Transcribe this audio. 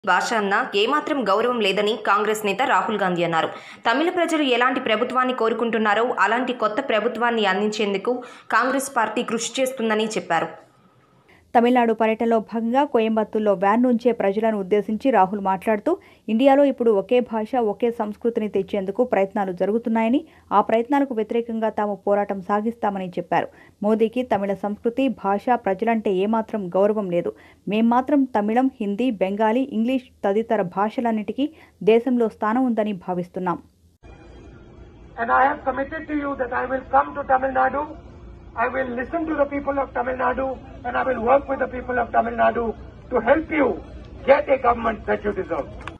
భాష అన్న ఏమాత్రం గౌరవం లేదని కాంగ్రెస్ నేత రాహుల్ గాంధీ అన్నారు తమిళ ప్రజలు ఎలాంటి ప్రభుత్వాన్ని కోరుకుంటున్నారో అలాంటి కొత్త ప్రభుత్వాన్ని అందించేందుకు కాంగ్రెస్ పార్టీ కృషి చేస్తుందని చెప్పారు తమిళనాడు పర్యటనలో భాగంగా కోయంబత్తూర్లో వ్యాన్ నుంచే ప్రజలను ఉద్దేశించి రాహుల్ మాట్లాడుతూ ఇండియాలో ఇప్పుడు ఒకే భాష ఒకే సంస్కృతిని తెచ్చేందుకు ప్రయత్నాలు జరుగుతున్నాయని ఆ ప్రయత్నాలకు వ్యతిరేకంగా తాము పోరాటం సాగిస్తామని చెప్పారు మోదీకి తమిళ సంస్కృతి భాష ప్రజలంటే ఏమాత్రం గౌరవం లేదు మేం మాత్రం తమిళం హిందీ బెంగాలీ ఇంగ్లీష్ తదితర భాషలన్నిటికీ దేశంలో స్థానం ఉందని భావిస్తున్నాం and I have committed to you that I will come to Tamil Nadu, I will listen to the people of Tamil Nadu, and I will work with the people of Tamil Nadu to help you get a government that you deserve.